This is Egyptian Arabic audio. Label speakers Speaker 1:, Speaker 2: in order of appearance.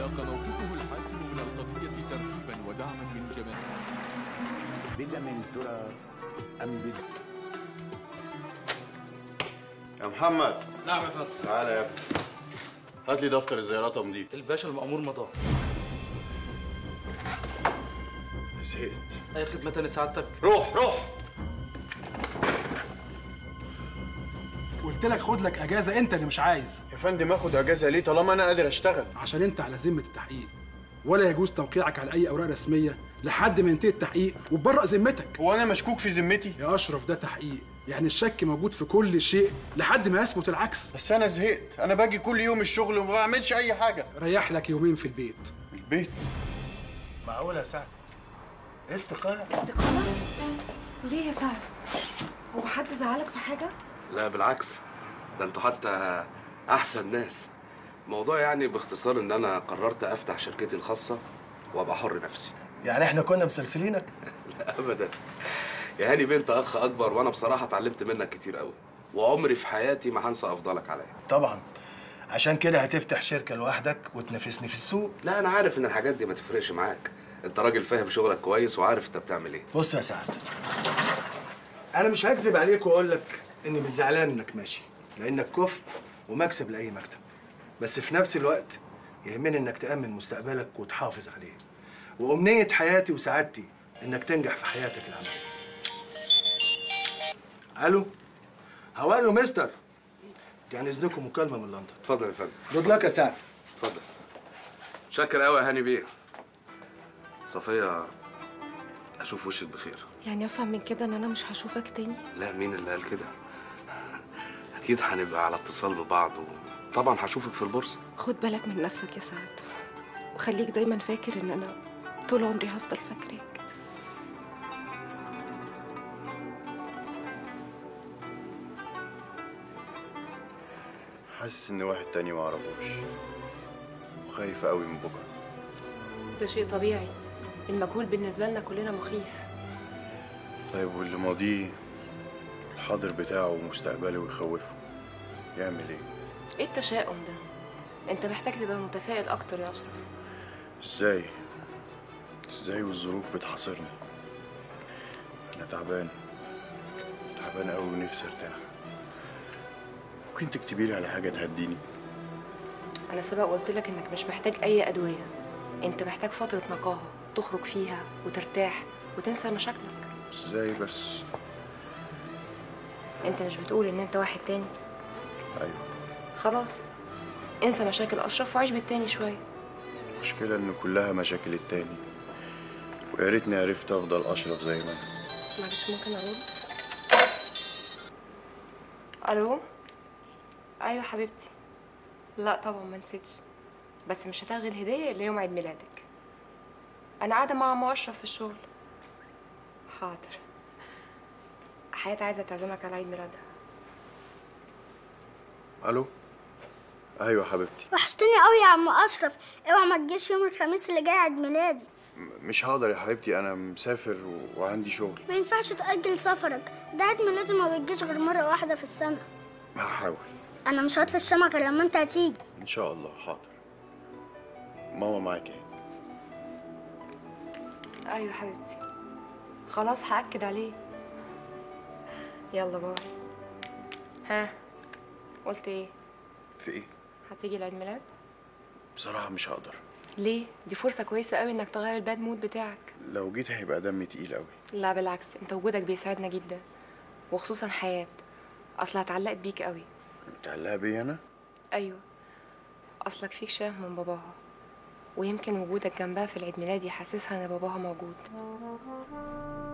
Speaker 1: لاقى موقفه الحاسم من القضية ترحيبا ودعما من جماهير
Speaker 2: بدم ترى أم بدم
Speaker 3: يا محمد
Speaker 4: نعم يا فندم
Speaker 3: تعالى يا ابني هات لي دفتر الزيارات امضيه
Speaker 4: الباشا المأمور مضى
Speaker 3: زهقت
Speaker 4: اي خدمة تاني سعادتك
Speaker 3: روح روح
Speaker 5: قلت لك خد لك اجازه انت اللي مش عايز
Speaker 3: يا فندم اخد اجازه ليه طالما انا قادر اشتغل
Speaker 5: عشان انت على ذمه التحقيق ولا يجوز توقيعك على اي اوراق رسميه لحد ما ينتهي التحقيق وتبرأ ذمتك
Speaker 3: هو انا مشكوك في ذمتي
Speaker 5: يا اشرف ده تحقيق يعني الشك موجود في كل شيء لحد ما يثبت العكس
Speaker 3: بس انا زهقت انا باجي كل يوم الشغل وما بعملش اي حاجه
Speaker 5: ريح لك يومين في البيت
Speaker 3: البيت
Speaker 2: معقولة يا سعد استقالة
Speaker 6: استقالة؟ ليه يا سعد؟ هو حد زعلك في حاجة؟
Speaker 7: لا بالعكس ده انتوا حتى احسن ناس الموضوع يعني باختصار ان انا قررت افتح شركتي الخاصه وابقى حر نفسي
Speaker 2: يعني احنا كنا مسلسلينك
Speaker 7: لا ابدا يا هاني بنت اخ اكبر وانا بصراحه اتعلمت منك كتير قوي وعمري في حياتي ما هنسى افضلك عليا
Speaker 2: طبعا عشان كده هتفتح شركة لوحدك وتنافسني في السوق
Speaker 7: لا انا عارف ان الحاجات دي ما تفرقش معاك انت راجل فاهم شغلك كويس وعارف انت بتعمل ايه
Speaker 2: بص يا سعد انا مش هكذب عليك واقول لك اني مش زعلان انك ماشي لانك كفء ومكسب لاي مكتب بس في نفس الوقت يهمني انك تامن مستقبلك وتحافظ عليه وامنيه حياتي وسعادتي انك تنجح في حياتك العمليه الو هاو ار يو مستر يعني اذنكم مكالمه من لندن
Speaker 7: اتفضل يا فندم
Speaker 2: جود لك يا سعد
Speaker 7: اتفضل شكر قوي يا هاني بيه صفيه اشوف وشك بخير
Speaker 6: يعني افهم من كده ان انا مش هشوفك تاني؟
Speaker 7: لا مين اللي قال كده اكيد هنبقى على اتصال ببعض وطبعا هشوفك في البورصه
Speaker 6: خد بالك من نفسك يا سعد وخليك دايما فاكر ان انا طول عمري هفضل فاكراك
Speaker 3: حاسس ان واحد تاني ما اعرفوش وخايف قوي من بكره
Speaker 8: ده شيء طبيعي المجهول بالنسبة لنا كلنا مخيف
Speaker 3: طيب واللي ماضيه الحاضر بتاعه ومستقبله ويخوفه يعمل ايه
Speaker 8: ايه التشاؤم ده انت محتاج تبقى متفائل اكتر يا اشرف
Speaker 3: ازاي ازاي والظروف بتحاصرني انا تعبان تعبان قوي ونفسي ارتاح ممكن تكتبي لي على حاجه تهديني
Speaker 8: انا سبق قلت لك انك مش محتاج اي ادوية انت محتاج فترة نقاهة تخرج فيها وترتاح وتنسى مشاكلك
Speaker 3: ازاي بس
Speaker 8: انت مش بتقول ان انت واحد تاني
Speaker 3: ايوه
Speaker 8: خلاص انسى مشاكل اشرف وعيش بالتاني شوية
Speaker 3: المشكله ان كلها مشاكل التاني ويا ريتني عرفت افضل اشرف زي ما انا
Speaker 8: معلش ممكن ارد الو ايوه حبيبتي لا طبعا ما نسيتش بس مش هتاخدي الهديه الا يوم عيد ميلادك انا قاعده مع ام اشرف في الشغل حاضر حياتي عايزه تعزمك على عيد ميلادها
Speaker 3: الو ايوه حبيبتي
Speaker 9: وحشتني قوي يا عم اشرف اوعى ما تجيش يوم الخميس اللي جاي عيد ميلادي
Speaker 3: م- مش هقدر يا حبيبتي انا مسافر و... وعندي شغل
Speaker 9: ما ينفعش تاجل سفرك ده عيد ميلادي ما بيجيش غير مره واحده في السنه
Speaker 3: هحاول
Speaker 9: انا مش هطفي الشمع غير لما انت هتيجي
Speaker 3: ان شاء الله حاضر ماما معاك ايه
Speaker 8: ايوه حبيبتي خلاص هاكد عليه يلا باي ها قلت ايه
Speaker 3: في ايه
Speaker 8: هتيجي العيد ميلاد
Speaker 3: بصراحه مش هقدر
Speaker 8: ليه دي فرصه كويسه قوي انك تغير الباد مود بتاعك
Speaker 3: لو جيت هيبقى دمي تقيل قوي
Speaker 8: لا بالعكس انت وجودك بيساعدنا جدا وخصوصا حياة اصلها اتعلقت بيك قوي
Speaker 3: متعلقه بيا انا
Speaker 8: ايوه اصلك فيك شاه من باباها ويمكن وجودك جنبها في العيد ميلاد يحسسها ان باباها موجود